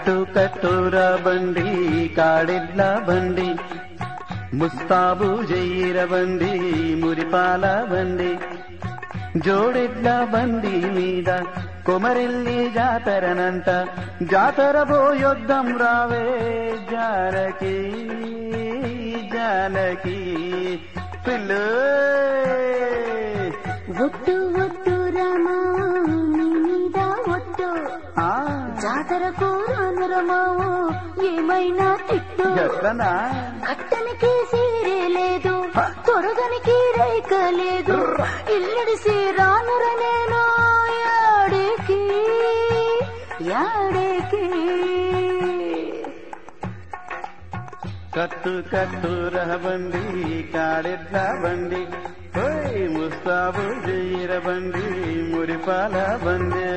కట్టు కట్టుర బండి కాడెడ్ల బండి ముస్తాబు జైర బండి మురిపాల బండి జోడెడ్ల బండి మీద కొమరెల్లి జాతరనంట జాతర పోయొద్దం రావే జానకి జానకి పిల్లు ఒట్టు ఒట్టు రమా నీ మీద ఒట్టు ఆ, జాతరకు రాను రమావు ఏమైనా తిట్టు ఎట్లనా కట్టనికి సీరే లేదు తొరగనికి రేఖ లేదు ఇల్లడిసి రానుర నేను యాడికి యాడికి కట్టు కట్టు రహబండి కాడెడ్ల బండి ఓయ్ ముస్తాబు జైర బండి మురిపాల బండి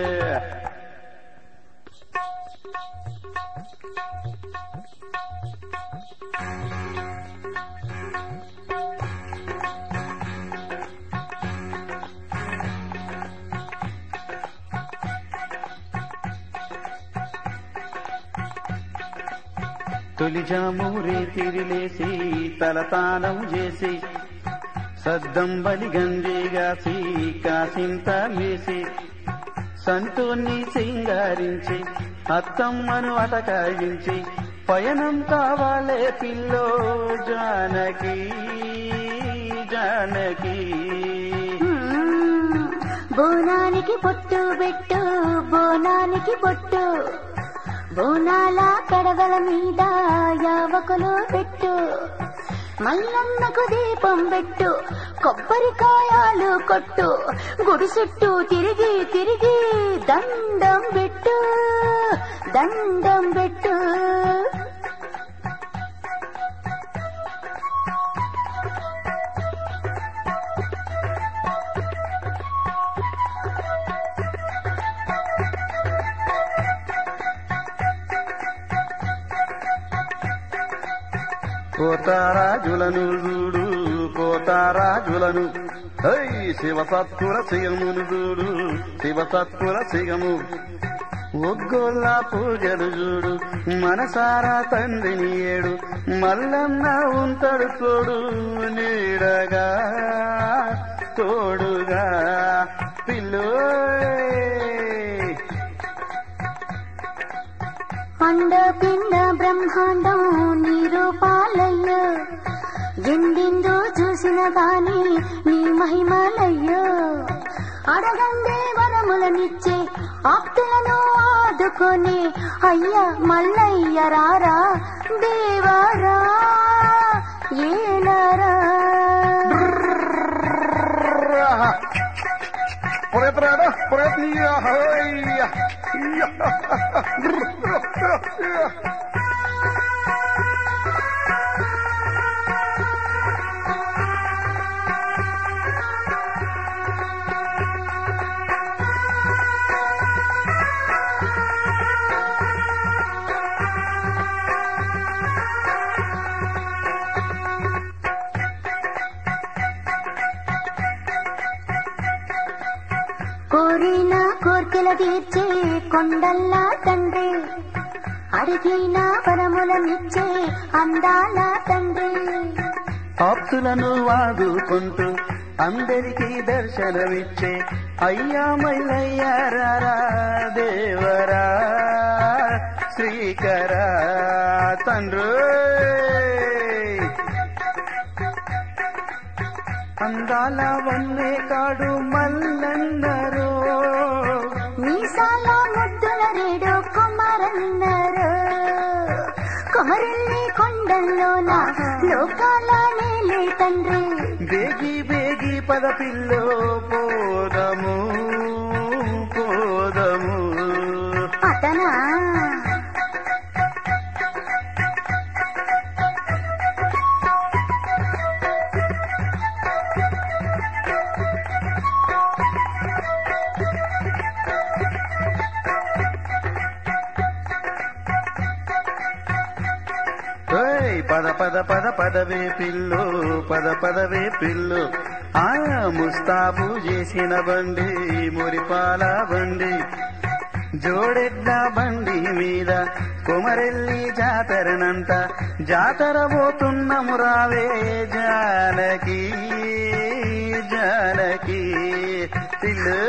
తొలిజామూరి తిరిలేసి తలతానం చేసి సద్దం బలి గంజిగాసి కాసింత వేసి సంతూర్ని సింగారించి అత్తమ్మను అటకాయించి పయనం కావాలే పిల్లో జానకి జానకి మ్మ్. బోనానికి పొట్టు పెట్టు బోనానికి పొట్టు బోనాల కడవల మీద యావకులు పెట్టు మల్లన్నకు దీపం పెట్టు కొబ్బరికాయలు కొట్టు గుడి చుట్టూ తిరిగి తిరిగి దండం పెట్టు దండం పెట్టు కోతారాజులను చూడు కోతారాజులను హై శివసత్తుల సిగమును చూడు శివసత్తుల సిగము ఒగ్గోళ్ళ పూజలు చూడు మనసారా తండ్రిని ఏడు మల్లన్న ఉంటాడు తోడు నీడగా తోడుగా పిల్లో అండ పిండ బ్రహ్మాండం నీ రూపాలయ్యో ఎందెందో చూసిన గాని నీ మహిమలయ్యో అడగందే వరములనిచ్చే ఆప్తులను ఆదుకొని అయ్యా మల్లయ్య రారా దేవారా ఏలరా పురేత్రాడా పురేత్నీయ హోయ్య కోరిన కోర్కెల తీర్చే కొండల్లా తండ్రి అడిగిన వరములనిచ్చే అందాల తండ్రి ఆప్తులను వాదుకుంటూ అందరికీ దర్శనమిచ్చే అయ్యా మల్లయ్యారా దేవరా శ్రీకరా తండ్రి అందాల వన్నే కాడు మల్లన్నరో మీసాల ముద్దుల రేడు కుమరన్నారు కుమరుల్ని కొండల్లోన లోకాల నేలే తండ్రి బేగి బేగి పద పిల్లో పోదము పోదము అతనా ఏయ్, పద పద పద పదవే పిల్లు పద పదవే పిల్లు ఆ ముస్తాబు చేసిన బండి మురిపాల బండి జోడెడ్ల బండి మీద కుమరెల్లి జాతరనంట జాతర పోతున్నము రావే జానకి జానకి పిల్లు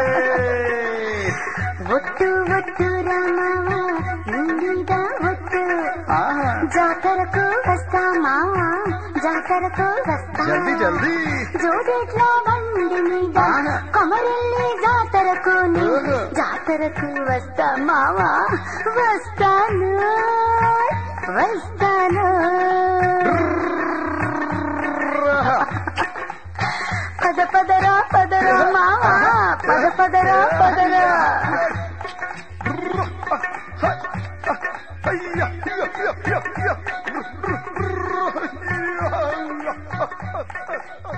ఒట్టు ఒట్టు రామావా నీ మీద ఒట్టు ఆహా జాతరకు వస్తా మావా జాతరకు వస్తా జల్దీ జల్దీ జోడెట్ల బండి మీద ఆహా. కొమరెల్లి జాతరకు నీ ఓహో. జాతరకు వస్తా మావా వస్తాను వస్తాను పద పదరా పదరా మావా పద పదరా పదరా అయ్యా, అయ్యా, అయ్యా, అయ్యా, అయ్యా.